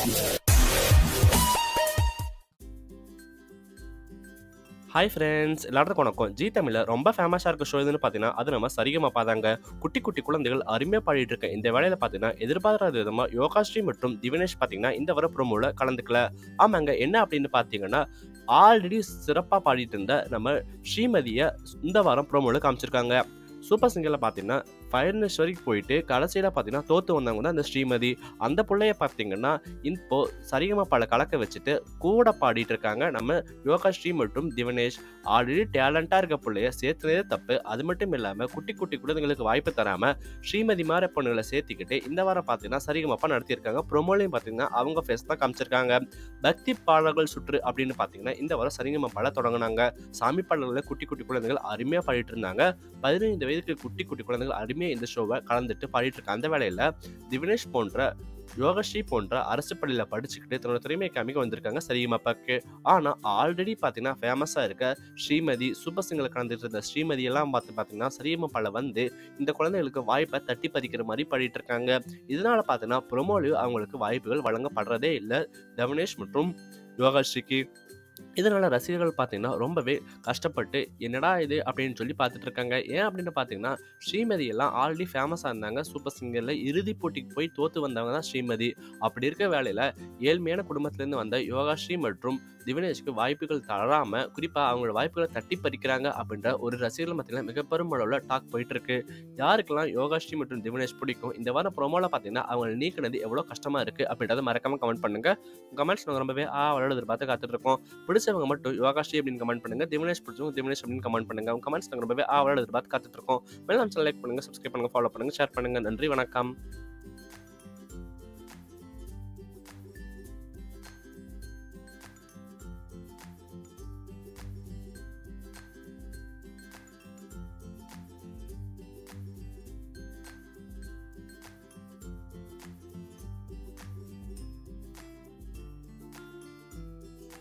hi friends எல்லாருக்கும் வணக்கம் G தமிழில் ரொம்ப ஃபேமஸாக இருக்க ஷோ எதுன்னு பார்த்தீங்கன்னா அது நம்ம சரிகமா பார்த்தாங்க குட்டி குட்டி குழந்தைகள் அருமையாக பாடிட்டு இருக்க இந்த வேலையில் பார்த்தீங்கன்னா எதிர்பாராத விதமாக யோகாஸ்ரீ மற்றும் திவினேஷ் பார்த்தீங்கன்னா இந்த வர ப்ரோமோவில் கலந்துக்கல ஆமாங்க என்ன அப்படின்னு பார்த்தீங்கன்னா ஆல்ரெடி சிறப்பாக பாடிட்டு இருந்த நம்ம ஸ்ரீமதியை இந்த வாரம் ப்ரோமோவில் காமிச்சிருக்காங்க சூப்பர் சிங்கரில் பார்த்தீங்கன்னா ஃபைனல்ஸ் வரைக்கும் போயிட்டு கடைசியில் பார்த்தீங்கன்னா தோற்று வந்தவங்க தான் அந்த ஸ்ரீமதி அந்த பிள்ளைய பார்த்தீங்கன்னா இப்போ சரிகமா பல கலக்க வச்சுட்டு கூட பாடிட்டு இருக்காங்க நம்ம யோகா ஸ்ரீ மற்றும் திவனேஷ் ஆல்ரெடி டேலண்டாக இருக்க பிள்ளைய சேர்த்துனதே தப்பு அது மட்டும் இல்லாமல் குட்டி குட்டி குழந்தைங்களுக்கு வாய்ப்பு தராமல் ஸ்ரீமதி மாதிரி பொண்ணுங்களை சேர்த்திக்கிட்டு இந்த வாரம் பார்த்தீங்கன்னா சரிகமப்பா நடத்தியிருக்காங்க ப்ரொமோலையும் பார்த்தீங்கன்னா அவங்க ஃபேஸ் தான் காமிச்சிருக்காங்க பக்தி பாடல்கள் சுற்று அப்படின்னு பார்த்தீங்கன்னா இந்த வாரம் சரிகமப்பால தொடங்கினாங்க சாமி பாடல்களை குட்டி குட்டி குழந்தைகள் அருமையாக பாடிட்டு இருந்தாங்க பதினைந்து வயதுக்கு குட்டி குட்டி குழந்தைகள் அருமையாக இந்த ஷோவை கலந்துட்டு பாடிட்டு இருக்காங்க அந்த வேலையில் திவினேஷ் போன்ற யோகஸ்ரீ போன்ற அரசு பள்ளியில் படிச்சுக்கிட்டு தன்னோட திறமையை காமிக்க வந்திருக்காங்க சரிகமப்பாக்கு ஆனால் ஆல்ரெடி பார்த்தீங்கன்னா ஃபேமஸாக இருக்க ஸ்ரீமதி சூப்பர் சிங்கரில் கலந்துட்டு இருந்த ஸ்ரீமதி எல்லாம் பார்த்து பார்த்தீங்கன்னா சரிகமப்பால வந்து இந்த குழந்தைகளுக்கு வாய்ப்பை தட்டி பறிக்கிற மாதிரி பாடிட்டு இருக்காங்க இதனால பார்த்தீங்கன்னா ப்ரொமோலையும் அவங்களுக்கு வாய்ப்புகள் வழங்கப்படுறதே இல்லை தவனேஷ் மற்றும் யோகாஸ்ரீக்கு இதனால ரசிகர்கள் பார்த்தீங்கன்னா ரொம்பவே கஷ்டப்பட்டு என்னடா இது அப்படின்னு சொல்லி பார்த்துட்டு இருக்காங்க ஏன் அப்படின்னு பார்த்தீங்கன்னா ஸ்ரீமதி எல்லாம் ஆல்ரெடி ஃபேமஸாக இருந்தாங்க சூப்பர் சிங்கரில் இறுதிப் போட்டிக்கு போய் தோத்து வந்தவங்க தான் ஸ்ரீமதி அப்படி இருக்க வேலையில் ஏழ்மையான குடும்பத்திலேருந்து வந்த யோகாஸ்ரீ மற்றும் திவினேஷ்க்கு வாய்ப்புகள் தராமல் குறிப்பாக அவங்களோட வாய்ப்புகளை தட்டி பறிக்கிறாங்க அப்படின்ற ஒரு ரசிகர்கள் மத்தியில் மிக பெரும் அளவில் டாக் போயிட்டு இருக்கு யாருக்கெல்லாம் யோகாஸ்ரீ மற்றும் திவினேஷ் பிடிக்கும் இந்த வாரம் ப்ரோமோவில் பார்த்தீங்கன்னா அவங்க நீக்கினது எவ்வளோ கஷ்டமாக இருக்குது அப்படின்றத மறக்காம கமெண்ட் பண்ணுங்க கமெண்ட்ஸ் நாங்கள் ரொம்பவே ஆ வளர்ந்து பார்த்து காத்துட்டு இருக்கோம் பிடிச்சவங்க மட்டும் யோகாஸ்ரீ அப்படின்னு கமெண்ட் பண்ணுங்க திவினேஷ் பிடிச்சவங்க திவினேஷ் அப்படின்னு கமெண்ட் பண்ணுங்க அவங்க கமெண்ட்ஸ் நாங்கள் ரொம்பவே ஆ வளர்ந்து பார்த்து காத்துட்டு இருக்கோம் மேலும் நம்ம லைக் பண்ணுங்க சப்ஸ்கிரைப் பண்ணுங்க ஃபாலோ பண்ணுங்க ஷேர் பண்ணுங்க நன்றி வணக்கம்